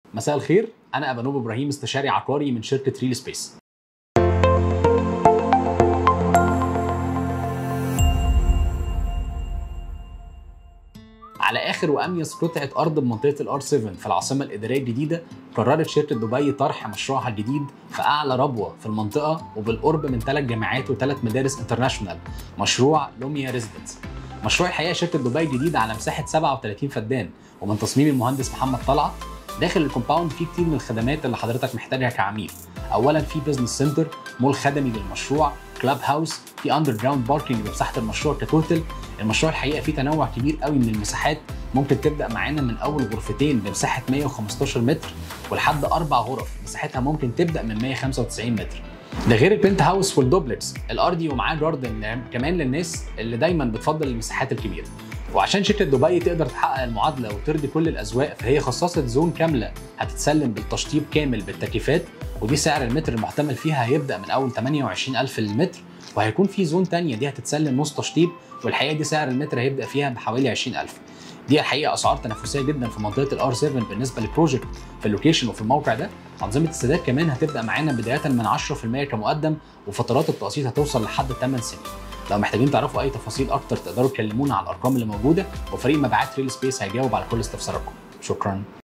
مساء الخير انا ابانوب ابراهيم استشاري عقاري من شركه ريل سبيس على اخر واميز قطعه ارض بمنطقه الار 7 في العاصمه الاداريه الجديده قررت شركه دبي طرح مشروعها الجديد في اعلى ربوه في المنطقه وبالقرب من ثلاث جامعات وثلاث مدارس انترناشونال مشروع لوميا ريزيدنس مشروع الحقيقه شركه دبي الجديده على مساحه 37 فدان ومن تصميم المهندس محمد طلعت داخل الكومباوند فيه كتير من الخدمات اللي حضرتك محتاجها كعميل اولا في بزنس سنتر مول خدمي للمشروع كلاب هاوس في اندر جراوند باركينج بمساحه المشروع كتوتل المشروع الحقيقه فيه تنوع كبير قوي من المساحات ممكن تبدا معانا من اول غرفتين بمساحه 115 متر ولحد اربع غرف مساحتها ممكن تبدا من 195 متر ده غير البنت هاوس والدوبلكس الارضي ومعاه جاردن كمان للناس اللي دايما بتفضل المساحات الكبيره وعشان شركه دبي تقدر تحقق المعادله وترضي كل الاذواق فهي خصصت زون كامله هتتسلم بالتشطيب كامل بالتكييفات ودي سعر المتر المحتمل فيها هيبدا من اول 28000 للمتر وهيكون في زون تانية دي هتتسلم نص تشطيب والحقيقه دي سعر المتر هيبدا فيها بحوالي 20000 دي الحقيقه اسعار تنافسيه جدا في منطقه الار 7 بالنسبه للبروجكت في اللوكيشن وفي الموقع ده انظمه السداد كمان هتبدا معانا بدايه من 10% كمقدم وفترات التقسيط هتوصل لحد 8 سنين لو محتاجين تعرفوا اي تفاصيل اكتر تقدروا تكلمونا على الارقام اللي موجوده وفريق مبيعات ريل سبيس هيجاوب على كل استفساراتكم شكرا